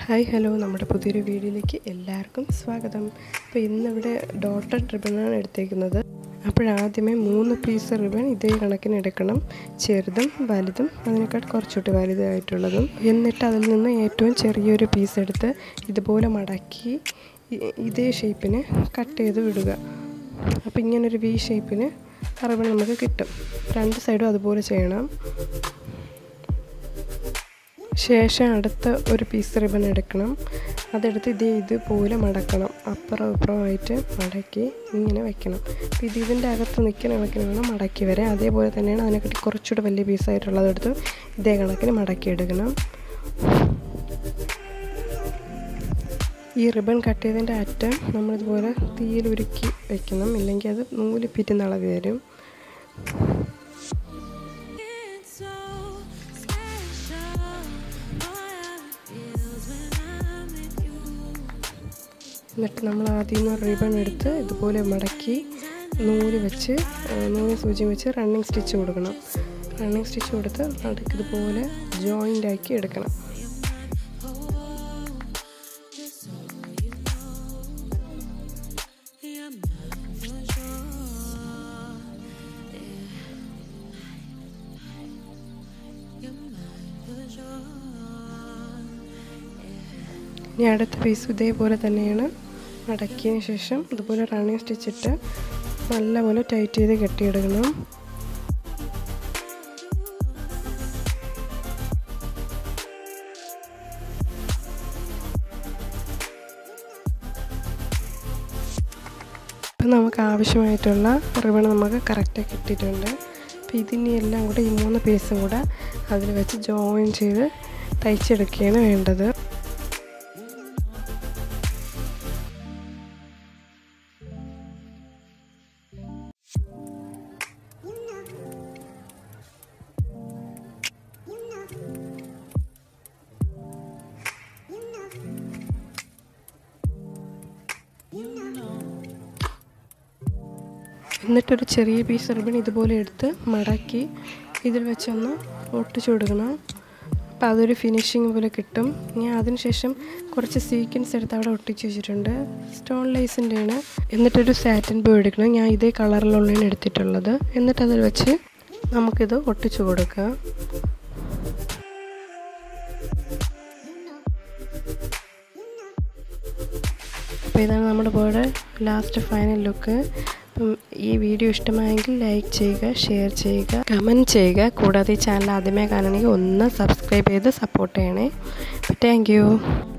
Hi hello നമ്മുടെ പുതിയൊരു വീഡിയോയിലേക്ക് എല്ലാവർക്കും സ്വാഗതം അപ്പോൾ ഇന്നിവിടെ ഡോട്ടർ റിബണാണ് എടുത്തേക്കുന്നത് അപ്പോഴാദ്യമേ മൂന്ന് പീസ് റിബൺ ഇതേ കണക്കിന് എടുക്കണം ചെറുതും വലുതും അതിനേക്കാൾ കുറച്ചുകൂടി വലുതായിട്ടുള്ളതും എന്നിട്ട് അതിൽ നിന്ന് ഏറ്റവും ചെറിയൊരു പീസ് എടുത്ത് ഇതുപോലെ മടക്കി ഇ- ഇതേ ഷേപ്പിന് കട്ട് ചെയ്ത് വിടുക അപ്പോൾ ഇങ്ങനൊരു വി ഷേപ്പിന് റിബൺ നമുക്ക് കിട്ടും രണ്ട് സൈഡും അതുപോലെ ചെയ്യണം ശേഷം അടുത്ത ഒരു പീസ് റിബൺ എടുക്കണം അതെടുത്ത് ഇത് ഇതുപോലെ മടക്കണം അപ്പുറം ഇപ്പുറമായിട്ട് മടക്കി ഇങ്ങനെ വെക്കണം അപ്പോൾ ഇത് ഇതിൻ്റെ അകത്ത് നിൽക്കുന്ന കണക്കിന് വേണം മടക്കി വരാൻ അതേപോലെ തന്നെയാണ് അതിനെക്കാട്ടി കുറച്ചുകൂടെ വലിയ പീസായിട്ടുള്ളത് എടുത്ത് ഇതേ കണക്കിന് മടക്കി എടുക്കണം ഈ റിബൺ കട്ട് ചെയ്തതിൻ്റെ അറ്റം നമ്മളിതുപോലെ തീയിൽ ഉരുക്കി വെക്കണം ഇല്ലെങ്കിൽ അത് നൂല് പിരിന്നളവ് വരും It's so special. What feels when I'm with you. എന്നിട്ട് നമ്മൾ ആദ്യം നിന്ന് റിബൺ എടുത്ത് ഇതുപോലെ മടക്കി നൂല് വെച്ച് ആ, നൂല് സൂചി വെച്ച് റണ്ണിങ് സ്റ്റിച്ച് കൊടുക്കണം റണ്ണിങ് സ്റ്റിച്ച് കൊടുത്ത് നടുക്ക് ഇതുപോലെ ജോയിൻ്റ് ആക്കി എടുക്കണം Just so you know, you're mine for sure. Yeah. You're mine for sure. ഇനി അടുത്ത പീസ് ഇതേപോലെ തന്നെയാണ് മടക്കിയതിന് ശേഷം ഇതുപോലെ റണ്ണിങ് സ്റ്റിച്ചിട്ട് നല്ലപോലെ ടൈറ്റ് ചെയ്ത് കെട്ടിയെടുക്കണം ഇപ്പം നമുക്ക് ആവശ്യമായിട്ടുള്ള റിബൺ നമുക്ക് കറക്റ്റായി കിട്ടിയിട്ടുണ്ട് അപ്പോൾ ഇതിനി എല്ലാം കൂടെ ഈ മൂന്ന് പീസും കൂടെ അതിൽ വെച്ച് ജോയിൻ ചെയ്ത് തയ്ച്ചെടുക്കുകയാണ് വേണ്ടത് എന്നിട്ടൊരു ചെറിയ പീസ് റിബൺ ഇതുപോലെ എടുത്ത് മടക്കി ഇതിൽ വെച്ചൊന്ന് ഒട്ടിച്ചു കൊടുക്കണം അപ്പോൾ അതൊരു ഫിനിഷിങ് പോലെ കിട്ടും ഞാൻ അതിനുശേഷം കുറച്ച് സീക്വൻസ് എടുത്ത് അവിടെ ഒട്ടിച്ച് വെച്ചിട്ടുണ്ട് സ്റ്റോൺ ലൈസിൻ്റെയാണ് എന്നിട്ടൊരു സാറ്റിൻ ബോ എടുക്കണം ഞാൻ ഇതേ കളറിലുള്ളതാണ് എടുത്തിട്ടുള്ളത് എന്നിട്ട് അതിൽ വെച്ച് നമുക്കിത് ഒട്ടിച്ചു കൊടുക്കാം അപ്പോൾ ഇതാണ് നമ്മുടെ ബോയുടെ ലാസ്റ്റ് ഫൈനൽ ലുക്ക് അപ്പം ഈ വീഡിയോ ഇഷ്ടമായെങ്കിൽ ലൈക്ക് ചെയ്യുക ഷെയർ ചെയ്യുക കമൻറ്റ് ചെയ്യുക കൂടാതെ ഈ ചാനൽ ആദ്യമേ കാണണമെങ്കിൽ ഒന്ന് സബ്സ്ക്രൈബ് ചെയ്ത് സപ്പോർട്ട് ചെയ്യണേ താങ്ക് യു